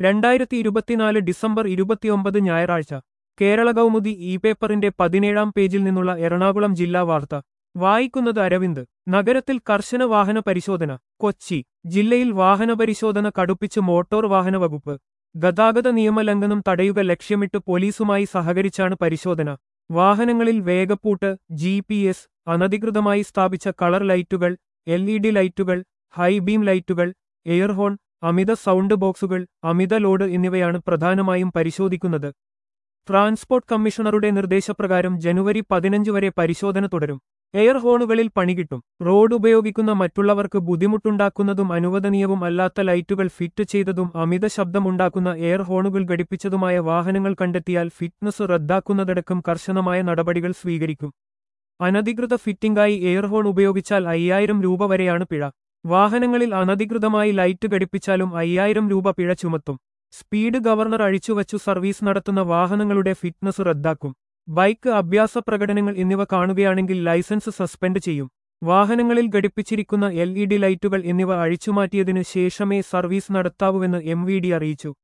രണ്ടായിരത്തി ഇരുപത്തിനാല് ഡിസംബർ ഇരുപത്തിയൊമ്പത് ഞായറാഴ്ച കേരള കൗമുദി ഇ പേപ്പറിന്റെ പതിനേഴാം പേജിൽ നിന്നുള്ള എറണാകുളം ജില്ലാ വാർത്ത വായിക്കുന്നത് അരവിന്ദ് നഗരത്തിൽ കർശന വാഹന പരിശോധന കൊച്ചി ജില്ലയിൽ വാഹന പരിശോധന കടുപ്പിച്ച് മോട്ടോർ വാഹന വകുപ്പ് ഗതാഗത നിയമലംഘനം തടയുക ലക്ഷ്യമിട്ട് പോലീസുമായി സഹകരിച്ചാണ് പരിശോധന വാഹനങ്ങളിൽ വേഗപ്പൂട്ട് ജി പി എസ് അനധികൃതമായി സ്ഥാപിച്ച കളർ ലൈറ്റുകൾ എൽ ഇ ഡി ലൈറ്റുകൾ ഹൈബീം ലൈറ്റുകൾ എയർഹോൺ അമിത സൗണ്ട് ബോക്സുകൾ അമിത ലോഡ് എന്നിവയാണ് പ്രധാനമായും പരിശോധിക്കുന്നത് ട്രാൻസ്പോർട്ട് കമ്മീഷണറുടെ നിർദ്ദേശപ്രകാരം ജനുവരി പതിനഞ്ച് വരെ പരിശോധന തുടരും എയർ ഹോണുകളിൽ പണികിട്ടും റോഡ് ഉപയോഗിക്കുന്ന മറ്റുള്ളവർക്ക് ബുദ്ധിമുട്ടുണ്ടാക്കുന്നതും അനുവദനീയവും അല്ലാത്ത ലൈറ്റുകൾ ഫിറ്റ് ചെയ്തതും അമിത ശബ്ദമുണ്ടാക്കുന്ന എയർ ഹോണുകൾ ഘടിപ്പിച്ചതുമായ വാഹനങ്ങൾ കണ്ടെത്തിയാൽ ഫിറ്റ്നസ് റദ്ദാക്കുന്നതടക്കം കർശനമായ നടപടികൾ സ്വീകരിക്കും അനധികൃത ഫിറ്റിംഗായി എയർ ഹോൺ ഉപയോഗിച്ചാൽ അയ്യായിരം രൂപ വരെയാണ് പിഴ വാഹനങ്ങളിൽ അനധികൃതമായി ലൈറ്റ് ഘടിപ്പിച്ചാലും അയ്യായിരം രൂപ പിഴ ചുമത്തും സ്പീഡ് ഗവർണർ അഴിച്ചുവച്ചു സർവീസ് നടത്തുന്ന വാഹനങ്ങളുടെ ഫിറ്റ്നസ് റദ്ദാക്കും ബൈക്ക് അഭ്യാസ പ്രകടനങ്ങൾ എന്നിവ കാണുകയാണെങ്കിൽ ലൈസൻസ് സസ്പെൻഡ് ചെയ്യും വാഹനങ്ങളിൽ ഘടിപ്പിച്ചിരിക്കുന്ന എൽ ഇ ഡി ലൈറ്റുകൾ എന്നിവ അഴിച്ചുമാറ്റിയതിനു ശേഷമേ സർവീസ് നടത്താവൂവെന്ന് എം വി ഡി അറിയിച്ചു